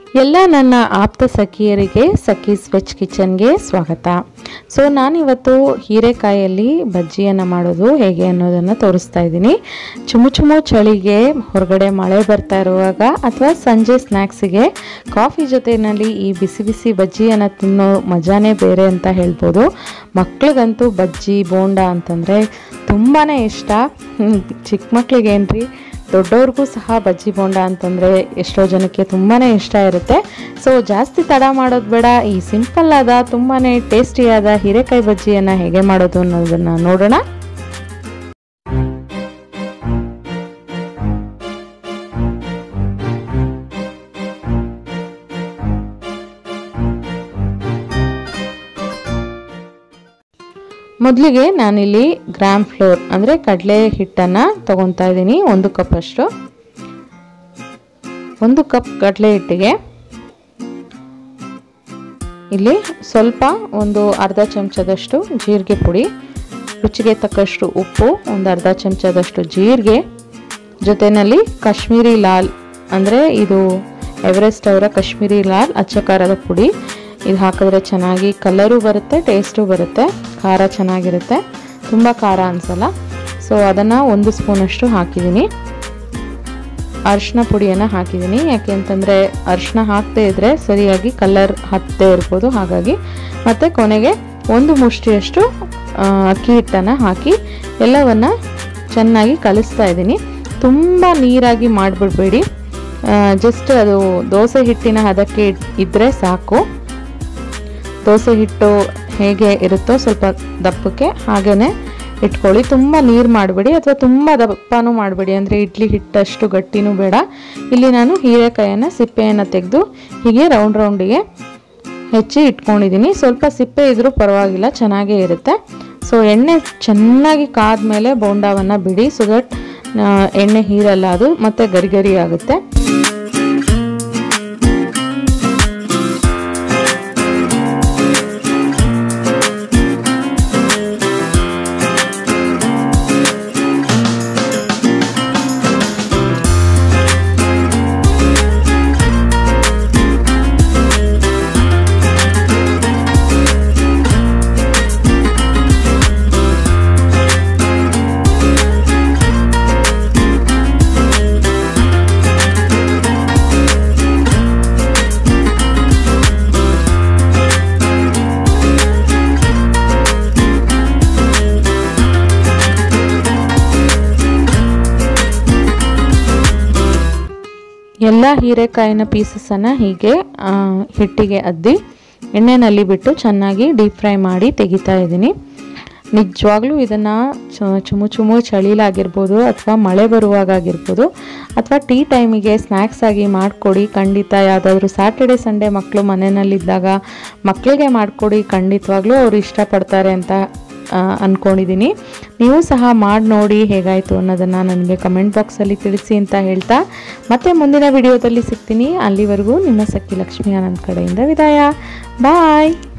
ಎಲ್ಲ ನನ್ನ ಆಪ್ತ ಸಖಿಯರಿಗೆ ಸಖೀಸ್ ವೆಜ್ ಕಿಚನ್ಗೆ ಸ್ವಾಗತ ಸೊ ನಾನಿವತ್ತು ಹೀರೆಕಾಯಲ್ಲಿ ಬಜ್ಜಿಯನ್ನು ಮಾಡೋದು ಹೇಗೆ ಅನ್ನೋದನ್ನು ತೋರಿಸ್ತಾ ಇದ್ದೀನಿ ಚುಮು ಚುಮು ಚಳಿಗೆ ಹೊರಗಡೆ ಮಳೆ ಬರ್ತಾ ಇರುವಾಗ ಅಥವಾ ಸಂಜೆ ಸ್ನ್ಯಾಕ್ಸಿಗೆ ಕಾಫಿ ಜೊತೆಯಲ್ಲಿ ಈ ಬಿಸಿ ಬಿಸಿ ಬಜ್ಜಿಯನ್ನು ತಿನ್ನೋ ಮಜಾನೇ ಬೇರೆ ಅಂತ ಹೇಳ್ಬೋದು ಮಕ್ಳಿಗಂತೂ ಬಜ್ಜಿ ಬೋಂಡ ಅಂತಂದರೆ ತುಂಬಾ ಇಷ್ಟ ಹ್ಮ್, ಚಿಕ್ಕ ಮಕ್ಳಿಗೇನ್ರಿ ದೊಡ್ಡವ್ರಿಗೂ ಸಹ ಬಜ್ಜಿ ಬೋಂಡ ಅಂತಂದರೆ ಎಷ್ಟೋ ಜನಕ್ಕೆ ತುಂಬಾ ಇಷ್ಟ ಇರುತ್ತೆ ಸೊ ಜಾಸ್ತಿ ತಡ ಮಾಡೋದು ಬೇಡ ಈ ಸಿಂಪಲ್ ಆದ ತುಂಬಾ ಟೇಸ್ಟಿಯಾದ ಹೀರೆಕಾಯಿ ಬಜ್ಜಿಯನ್ನು ಹೇಗೆ ಮಾಡೋದು ಅನ್ನೋದನ್ನು ನೋಡೋಣ ಮೊದಲಿಗೆ ನಾನಿಲ್ಲಿ ಗ್ರಾಮ್ ಫ್ಲೋರ್ ಅಂದರೆ ಕಡಲೆ ಹಿಟ್ಟನ್ನು ತಗೊತಾ ಇದ್ದೀನಿ ಒಂದು ಕಪ್ಪಷ್ಟು ಒಂದು ಕಪ್ ಕಡಲೆ ಹಿಟ್ಟಿಗೆ ಇಲ್ಲಿ ಸ್ವಲ್ಪ ಒಂದು ಅರ್ಧ ಚಮಚದಷ್ಟು ಜೀರಿಗೆ ಪುಡಿ ರುಚಿಗೆ ತಕ್ಕಷ್ಟು ಉಪ್ಪು ಒಂದು ಅರ್ಧ ಚಮಚದಷ್ಟು ಜೀರಿಗೆ ಜೊತೆಯಲ್ಲಿ ಕಾಶ್ಮೀರಿ ಲಾಲ್ ಅಂದರೆ ಇದು ಎವರೆಸ್ಟ್ ಅವರ ಕಾಶ್ಮೀರಿ ಲಾಲ್ ಅಚ್ಚ ಖಾರದ ಪುಡಿ ಇದು ಹಾಕಿದ್ರೆ ಚೆನ್ನಾಗಿ ಕಲರು ಬರುತ್ತೆ ಟೇಸ್ಟು ಬರುತ್ತೆ ಖಾರ ಚೆನ್ನಾಗಿರುತ್ತೆ ತುಂಬ ಖಾರ ಅನಿಸಲ್ಲ ಸೊ ಅದನ್ನು ಒಂದು ಸ್ಪೂನಷ್ಟು ಹಾಕಿದ್ದೀನಿ ಅರಿಶಿನ ಪುಡಿಯನ್ನು ಹಾಕಿದ್ದೀನಿ ಯಾಕೆ ಅಂತಂದರೆ ಅರಿಶಿನ ಹಾಕದೇ ಇದ್ದರೆ ಸರಿಯಾಗಿ ಕಲರ್ ಹತ್ತದೇ ಇರ್ಬೋದು ಹಾಗಾಗಿ ಮತ್ತು ಕೊನೆಗೆ ಒಂದು ಮುಷ್ಟಿಯಷ್ಟು ಆ, ಅಕ್ಕಿ ಹಿಟ್ಟನ್ನು ಹಾಕಿ ಎಲ್ಲವನ್ನು ಚೆನ್ನಾಗಿ ಕಲಿಸ್ತಾ ಇದ್ದೀನಿ ತುಂಬ ನೀರಾಗಿ ಮಾಡಿಬಿಡ್ಬೇಡಿ ಜಸ್ಟ್ ಅದು ದೋಸೆ ಹಿಟ್ಟಿನ ಹದಕ್ಕೆ ಇದ್ದರೆ ಸಾಕು ದೋಸೆ ಹಿಟ್ಟು ಹೇಗೆ ಇರುತ್ತೋ ಸ್ವಲ್ಪ ದಪ್ಪಕ್ಕೆ ಹಾಗೇ ಇಟ್ಕೊಳ್ಳಿ ತುಂಬ ನೀರು ಮಾಡಬೇಡಿ ಅಥವಾ ತುಂಬ ದಪ್ಪನೂ ಮಾಡಬೇಡಿ ಅಂದರೆ ಇಡ್ಲಿ ಹಿಟ್ಟಷ್ಟು ಗಟ್ಟಿನೂ ಬೇಡ ಇಲ್ಲಿ ನಾನು ಹೀರೆಕಾಯನ್ನು ಸಿಪ್ಪೆಯನ್ನು ತೆಗೆದು ಹೀಗೆ ರೌಂಡ್ ರೌಂಡಿಗೆ ಹೆಚ್ಚಿ ಇಟ್ಕೊಂಡಿದ್ದೀನಿ ಸ್ವಲ್ಪ ಸಿಪ್ಪೆ ಇದ್ರೂ ಪರವಾಗಿಲ್ಲ ಚೆನ್ನಾಗೇ ಇರುತ್ತೆ ಸೊ ಎಣ್ಣೆ ಚೆನ್ನಾಗಿ ಕಾದ್ಮೇಲೆ ಬೋಂಡಾವನ್ನು ಬಿಡಿ ಸೊ ದಟ್ ಎಣ್ಣೆ ಹೀರಲ್ಲ ಅದು ಮತ್ತು ಗರಿ ಗರಿ ಆಗುತ್ತೆ ಎಲ್ಲ ಹೀರೆಕಾಯಿನ ಪೀಸಸನ್ನು ಹೀಗೆ ಆ, ಹಿಟ್ಟಿಗೆ ಅದ್ದಿ ಎಣ್ಣೆನಲ್ಲಿ ಬಿಟ್ಟು ಚೆನ್ನಾಗಿ ಡೀಪ್ ಫ್ರೈ ಮಾಡಿ ತೆಗಿತಾ ಇದ್ದೀನಿ ನಿಜವಾಗ್ಲೂ ಇದನ್ನು ಚುಮು ಚುಮು ಚಳಿಲಾಗಿರ್ಬೋದು ಅಥವಾ ಮಳೆ ಬರುವಾಗ ಆಗಿರ್ಬೋದು ಅಥವಾ ಟೀ ಟೈಮಿಗೆ ಸ್ನ್ಯಾಕ್ಸ್ ಆಗಿ ಮಾಡಿಕೊಡಿ ಖಂಡಿತ ಯಾವುದಾದ್ರೂ ಸ್ಯಾಟರ್ಡೆ ಸಂಡೇ ಮಕ್ಕಳು ಮನೆಯಲ್ಲಿದ್ದಾಗ ಮಕ್ಕಳಿಗೆ ಮಾಡಿಕೊಡಿ ಖಂಡಿತವಾಗ್ಲೂ ಅವರು ಇಷ್ಟಪಡ್ತಾರೆ ಅಂತ ಆ, ಅನ್ಕೊಂಡಿದ್ದೀನಿ ನೀವು ಸಹ ಮಾಡಿ ನೋಡಿ ಹೇಗಾಯಿತು ಅನ್ನೋದನ್ನು ನನಗೆ ಕಮೆಂಟ್ ಬಾಕ್ಸಲ್ಲಿ ತಿಳಿಸಿ ಅಂತ ಹೇಳ್ತಾ ಮತ್ತೆ ಮುಂದಿನ ವಿಡಿಯೋದಲ್ಲಿ ಸಿಗ್ತೀನಿ ಅಲ್ಲಿವರೆಗೂ ನಿಮ್ಮ ಸಖಿ ಲಕ್ಷ್ಮಿ ಆನಂದ್ ಕಡೆಯಿಂದ ವಿದಾಯ ಬಾಯ್